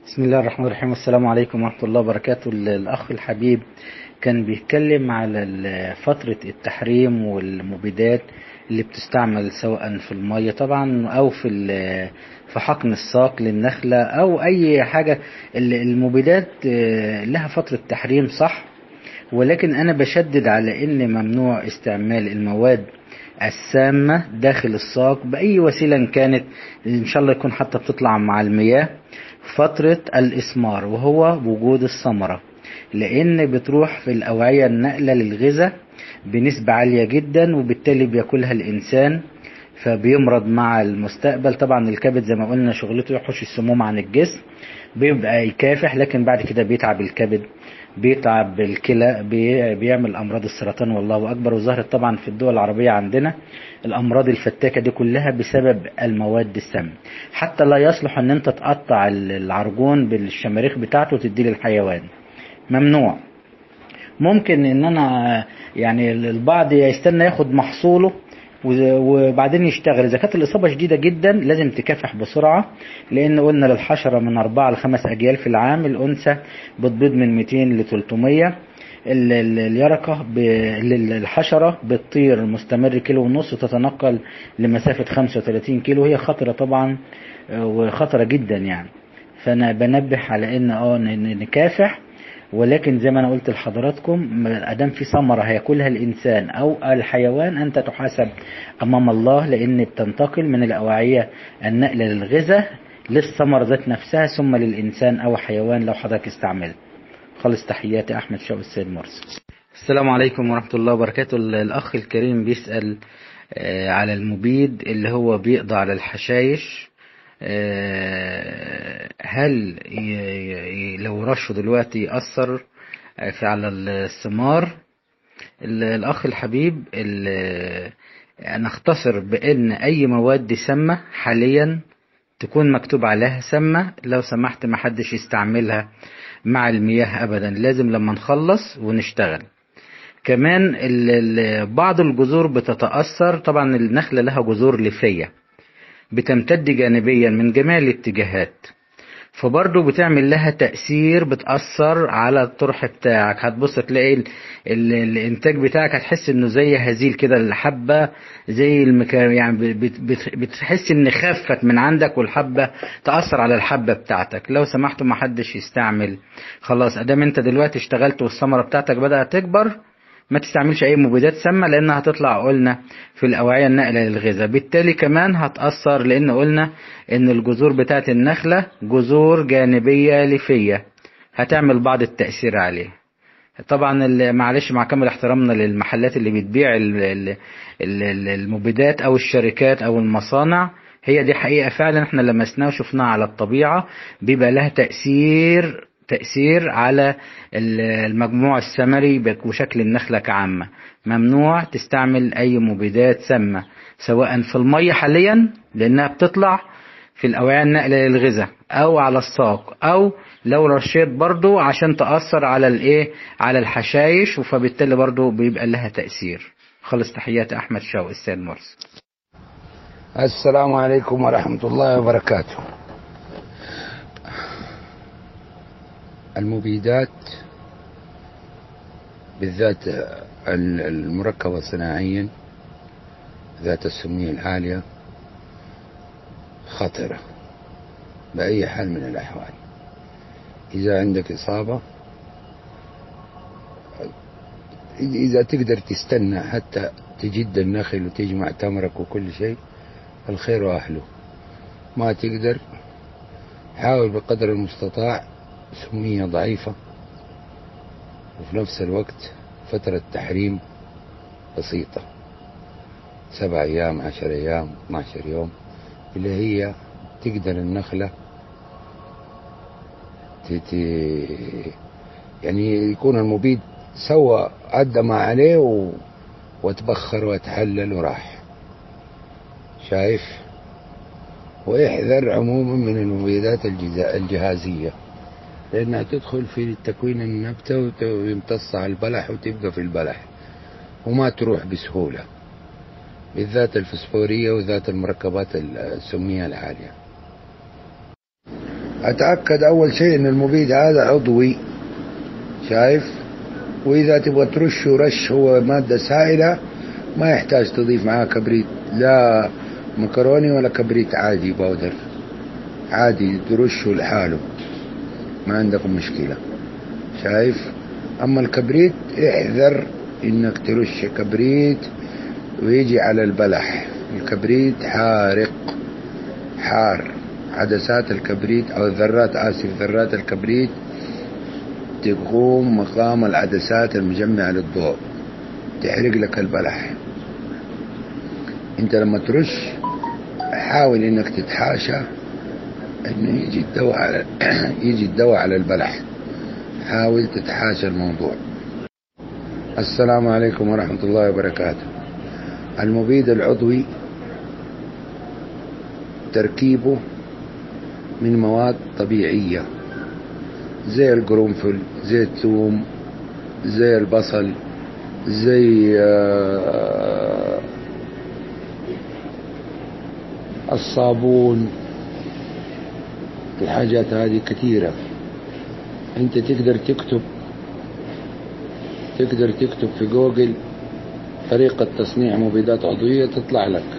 بسم الله الرحمن الرحيم والسلام عليكم ورحمة الله وبركاته الأخ الحبيب كان بيتكلم على ال- فترة التحريم والمبيدات اللي بتستعمل سواء في المية طبعا أو في ال- في حقن الساق للنخلة أو أي حاجة ال- المبيدات آه، لها فترة تحريم صح ولكن أنا بشدد على إن ممنوع استعمال المواد السامة داخل الساق بأي وسيلة إن كانت إن شاء الله يكون حتى بتطلع مع المياه فترة الإسمار وهو وجود الثمرة لأن بتروح في الأوعية النقلة للغذاء بنسبة عالية جدا وبالتالي بياكلها الإنسان فبيمرض مع المستقبل طبعا الكبد زي ما قلنا شغلته يحوش السموم عن الجسم بيبقى يكافح لكن بعد كده بيتعب الكبد بيتعب الكلى بي- بيعمل امراض السرطان والله اكبر وظهرت طبعا في الدول العربيه عندنا الامراض الفتاكه دي كلها بسبب المواد السامه حتى لا يصلح ان انت تقطع ال- العرجون بالشماريخ بتاعته وتديه للحيوان ممنوع ممكن ان انا يعني البعض يستنى ياخد محصوله وز- وبعدين يشتغل اذا كانت الاصابه شديده جدا لازم تكافح بسرعه لان قلنا للحشره من اربعه لخمس اجيال في العام الانثى بتبيض من 200 ل 300 ال- ال- اليرقه ب- ال- الحشره بتطير مستمر كيلو ونص وتتنقل لمسافه 35 كيلو هي خطره طبعا آه، وخطره جدا يعني فانا بنبه على ان اه ن- نكافح ولكن زي ما انا قلت لحضراتكم ما ادام في ثمره هياكلها الانسان او الحيوان انت تحاسب امام الله لان بتنتقل من الاوعيه النقل للغذاء للثمر ذات نفسها ثم للانسان او حيوان لو حضرتك استعملت خالص تحياتي احمد شوقي السيد مرسي السلام عليكم ورحمه الله وبركاته الاخ الكريم بيسال آه، على المبيد اللي هو بيقضي على الحشايش آه، هل ي- ي- لو رشه دلوقتي يأثر آه، في على الثمار ال- الأخ الحبيب ال- أنا أختصر بأن أي مواد سامة حاليا تكون مكتوب عليها سامة لو سمحت محدش يستعملها مع المياه أبدا لازم لما نخلص ونشتغل كمان ال- ال- بعض الجذور بتتأثر طبعا النخلة لها جذور ليفية بتمتد جانبيا من جميع الاتجاهات فبرضه بتعمل لها تأثير بتأثر على الطرح بتاعك هتبص تلاقي ال... ال... الإنتاج بتاعك هتحس إنه زي هزيل كده الحبة زي المكا... يعني بت... بت... بتحس إن خفت من عندك والحبة تأثر على الحبة بتاعتك لو سمحتوا ما حدش يستعمل خلاص أدام أنت دلوقتي اشتغلت والثمرة بتاعتك بدأت تكبر ما تستعملش اي مبيدات سامه لانها هتطلع قلنا في الاوعيه الناقله للغذاء بالتالي كمان هتاثر لان قلنا ان الجذور بتاعه النخله جذور جانبيه ليفيه هتعمل بعض التاثير عليه طبعا ال- معلش مع كامل احترامنا للمحلات اللي بتبيع ال- ال- ال- ال- المبيدات او الشركات او المصانع هي دي حقيقة فعلا احنا لمسناها وشفناها على الطبيعة بيبقى لها تأثير تأثير على ال- المجموع الثمري بك- وشكل النخلة كعامة ممنوع تستعمل أي مبيدات سامة سواء في المية حاليا لأنها بتطلع في الأوعية النقلة للغذاء أو على الساق أو لو رشيت برضو عشان تأثر على الإيه على الحشايش فبالتالي برضو بيبقى لها تأثير خلص تحياتي أحمد شوقي السيد مرسي السلام عليكم ورحمة الله وبركاته المبيدات بالذات ال- المركبة صناعيا ذات السمية العالية خطرة بأي حال من الأحوال إذا عندك إصابة إذا تقدر تستنى حتى تجد النخل وتجمع تمرك وكل شيء الخير وأهله ما تقدر حاول بقدر المستطاع سمية ضعيفة وفي نفس الوقت فترة تحريم بسيطة سبع أيام عشر أيام 12 يوم اللي هي تقدر النخلة تتي يعني يكون المبيد سوى أدى ما عليه و... وتبخر وتحلل وراح شايف ويحذر عموما من المبيدات الجزا- الجهازية لأنها تدخل في تكوين النبتة وت- ويمتص على البلح وتبقى في البلح وما تروح بسهولة بالذات الفسفورية وذات المركبات السمية العالية اتأكد اول شيء ان المبيد هذا عضوي شايف واذا تبغى ترشه رش هو مادة سائلة ما يحتاج تضيف معاه كبريت لا مكروني ولا كبريت عادي باودر عادي ترشه لحاله ما عندكم مشكلة شايف اما الكبريت احذر انك ترش كبريت ويجي على البلح الكبريت حارق حار عدسات الكبريت او ذرات اسف ذرات الكبريت تقوم مقام العدسات المجمعة للضوء تحرق لك البلح انت لما ترش حاول انك تتحاشى انه يجي الدواء على يجي الدواء على البلح حاول تتحاشى الموضوع السلام عليكم ورحمة الله وبركاته المبيد العضوي تركيبه من مواد طبيعية زي القرنفل زي الثوم زي البصل زي آه، الصابون الحاجات هذه كثيرة انت تقدر تكتب تقدر تكتب في جوجل طريقة تصنيع مبيدات عضوية تطلع لك